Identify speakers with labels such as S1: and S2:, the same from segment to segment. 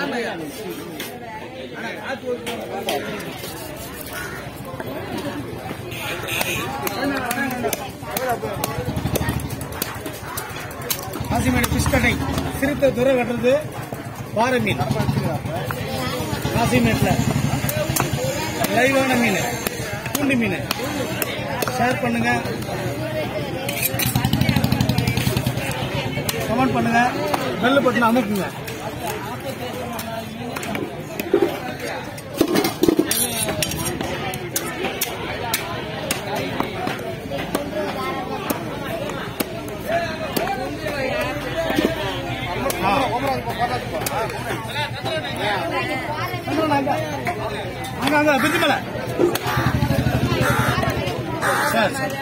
S1: Kasimedu fish கடை சிறுத்தை துறை வெட்டுறது பாறை மீன் காசிமேட்டில் லைவான மீன் பூண்டி மீன் ஷேர் பண்ணுங்க கமெண்ட் பண்ணுங்க பெல் பட்டன் அமுக்குங்க அங்க அங்க பிரிட்ஜ் மேல சரி சரி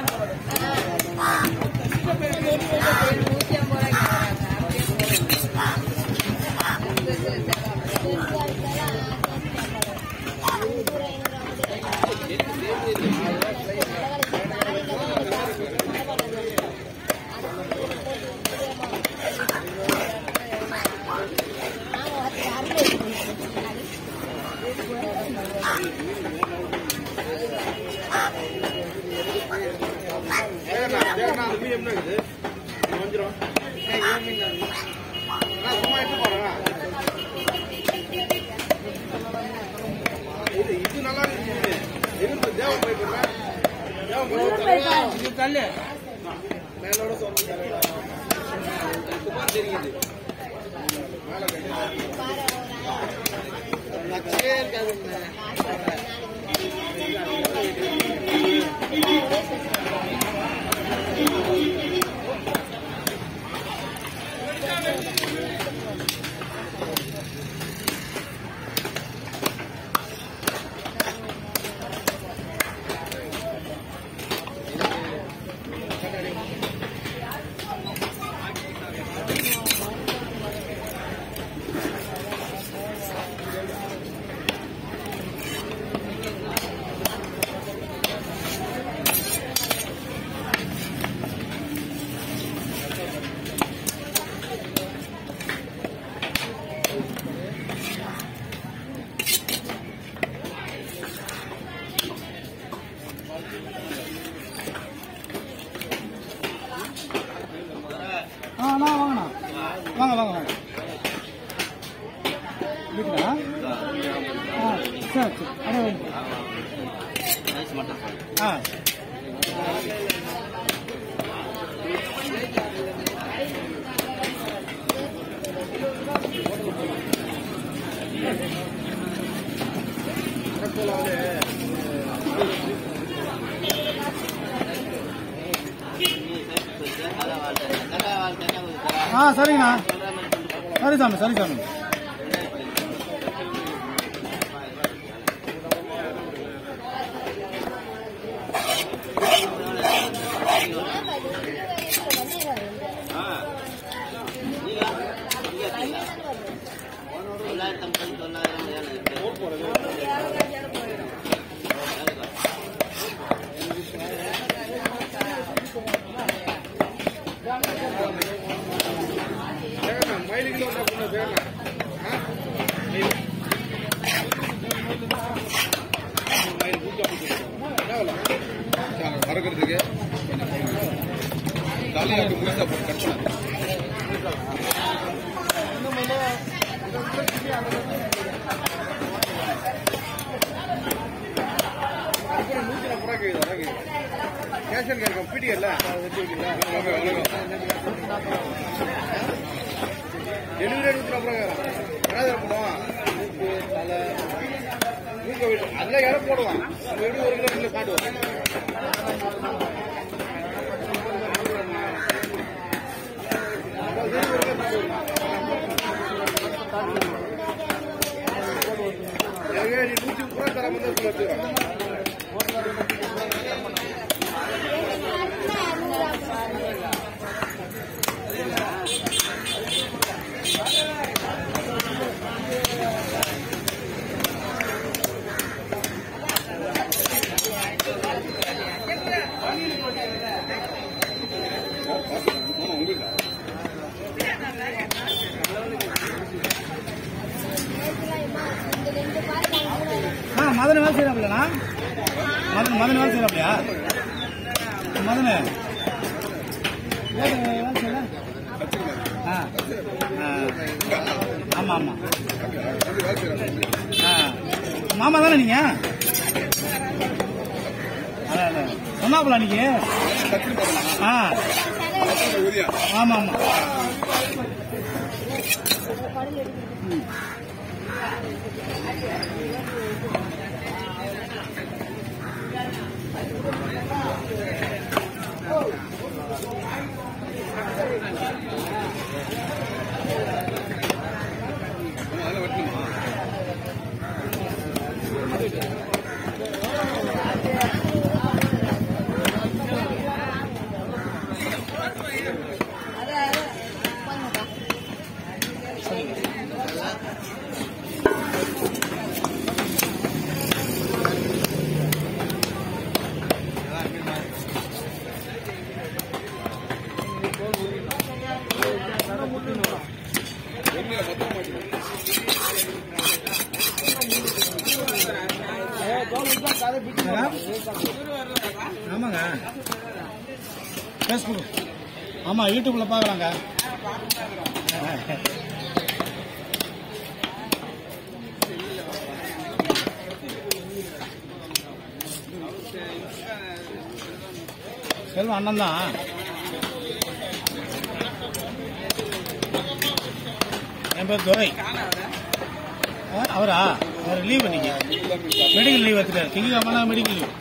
S1: ஆ அண்ணா வாங்கண்ணா வாங்க வாங்க வாங்க வீட்டுக்கா ஆ சரி சரி அண்ணா வைங்க ஆ ஆ சரிங்கண்ணா சரி சாமி சரி சாமி
S2: மறக்கிறதுக்கு காலியாக முழுசா போட்டு கட் பண்ண கேஷன் கேட்கும் பிடிக்கல டெலிவரி எடுத்து அப்புறம் என்ன பண்ணுவான் மூக்கு தலை மூக்க விட்டு அதில் இடம் போடுவான் எப்படி ஒரு கிலோ கிலோ காட்டுவான் ஏழு நூற்றி முப்பது ரூபா தர வந்து வச்சுக்கிறோம்
S1: மதன வேலை செய்யறாப்லண்ணா மதன் மதன் வேலை செய்யறாப்லையா மதன வேலை செய்யல ஆ ஆ. ஆமா ஆமா ஆ மாமா தானே நீங்க அதான், அதான். சொன்னாப்புல நீங்க ஆ ஆமா ஆமா ஆமாங்க ஃபேஸ்புக் ஆமா யூடியூப்ல பார்க்கலாங்க செல்வம் அண்ணன் தான் என் பேர் துரை ஆ, அவரா அவர் லீவ் இன்னைக்கு மெடிக்கல் லீவ் எடுத்துட்டாரு திங்கக்கிழமை மெடிக்கல் லீவ்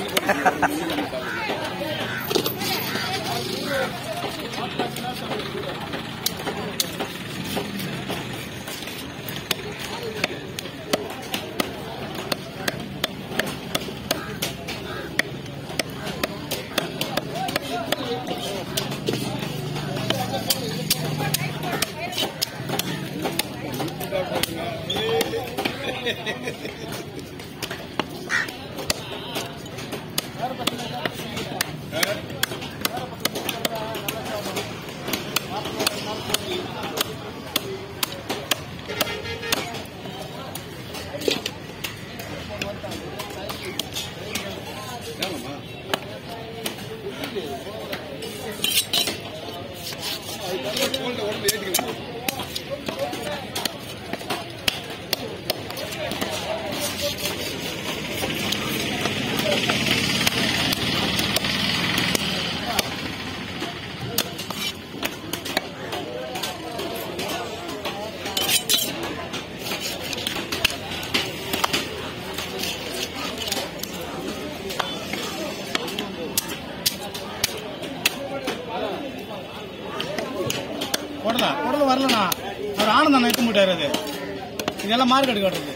S1: உடல உடல வரலண்ணா அவர் ஆனந்தம் எடுத்து போயிட்டாரு அது இதெல்லாம் மார்க்கெட் கட்டுறது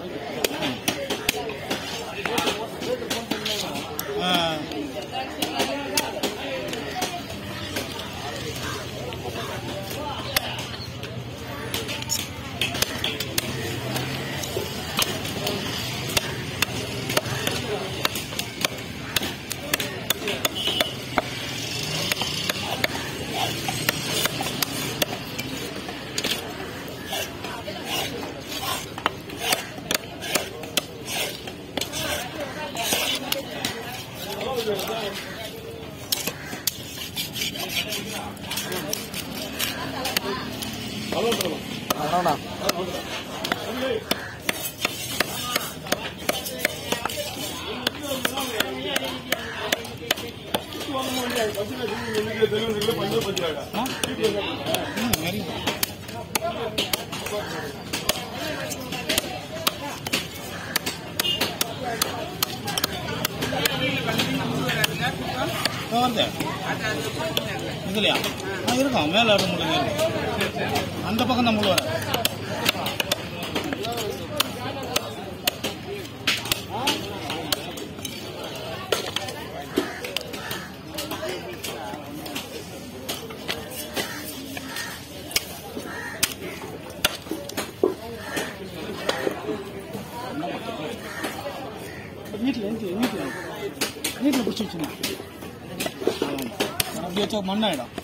S1: ஆ. ஆ? ம், very good. இதோ வருது இதுலையா ஆ இருக்கும் மேலே இடம் முழுங்க அந்த பக்கம் தான் முழு வர நீட்டில் நீட்டில் நீட்டில் நீட்டில் பிடிச்சி வச்சுருங்க அப்படி வச்சா மண்ணாயிடும்